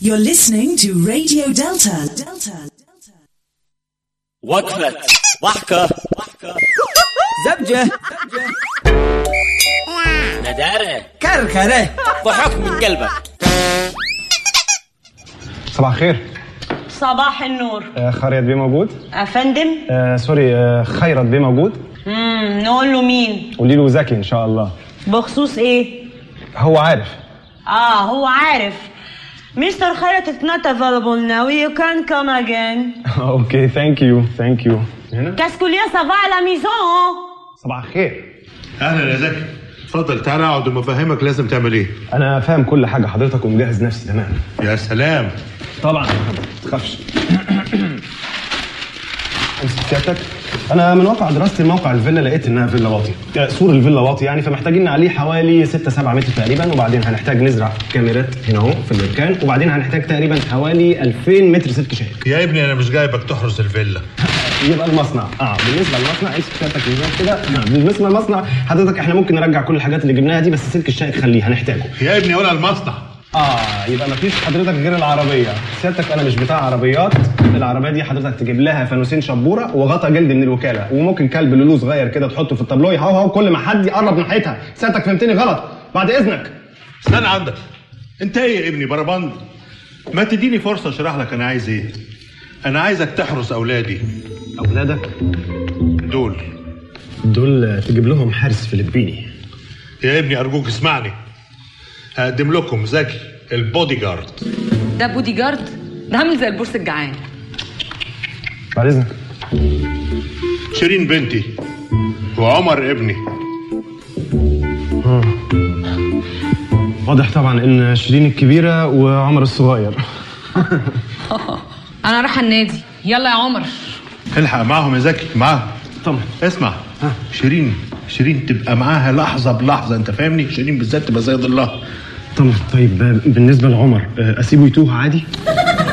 You're listening to Radio Delta. Delta. وقفة ضحكة زبجة ندارة كركرة ضحك من قلبك صباح الخير صباح النور آه، خيرت بيه موجود افندم آه سوري آه خيرت بيه موجود امم نقول له مين قولي له زكي ان شاء الله بخصوص ايه هو عارف اه هو عارف Mr. Khairat is not available now. You can come again. اوكي ثانك يو ثانك يو هنا Qu'est-ce qu'il y a, ça va à la maison? صباح الخير اهلا يا زكي اتفضل تعالى اقعد وما افهمك لازم تعمل ايه انا فاهم كل حاجه حضرتك ومجهز نفسي تمام يا سلام طبعا ما تخافش امسك سيادتك انا من واقع دراستي موقع الفيلا لقيت انها فيلا واطي آه، سور الفيلا واطي يعني فمحتاجين عليه حوالي 6 7 متر تقريبا وبعدين هنحتاج نزرع كاميرات هنا اهو في المكان وبعدين هنحتاج تقريبا حوالي 2000 متر سلك شائك يا ابني انا مش جايبك تحرس الفيلا يبقى المصنع اه بالنسبه للمصنع امسك سيادتك الإزاز كده آه، بالنسبه للمصنع حضرتك احنا ممكن نرجع كل الحاجات اللي جبناها دي بس سلك الشائك خليه هنحتاجه يا ابني ولا المصنع اه يبقى مفيش حضرتك غير العربيه سيادتك انا مش بتاع عربيات العربيه دي حضرتك تجيب لها فانوسين شبوره وغطا جلد من الوكاله وممكن كلب لولو صغير كده تحطه في التابلو يهوهو كل ما حد يقرب ناحيتها سيادتك فهمتني غلط بعد اذنك استنى عندك انت ايه يا ابني بربند ما تديني فرصه اشرح لك انا عايز ايه انا عايزك تحرس اولادي اولادك دول دول تجيب لهم حارس فلبيني يا ابني ارجوك اسمعني هقدم لكم زكي البودي جارد ده بودي جارد ده عامل زي البورس الجعان بعد اذنك شيرين بنتي وعمر ابني واضح طبعا ان شيرين الكبيره وعمر الصغير انا رايحه النادي يلا يا عمر الحق معاهم يا زكي معاهم طبعا اسمع شيرين شيرين تبقى معاها لحظه بلحظه انت فاهمني شيرين بالذات تبقى زي ضلها طبعا طيب بالنسبه لعمر آه، اسيبه يتوه عادي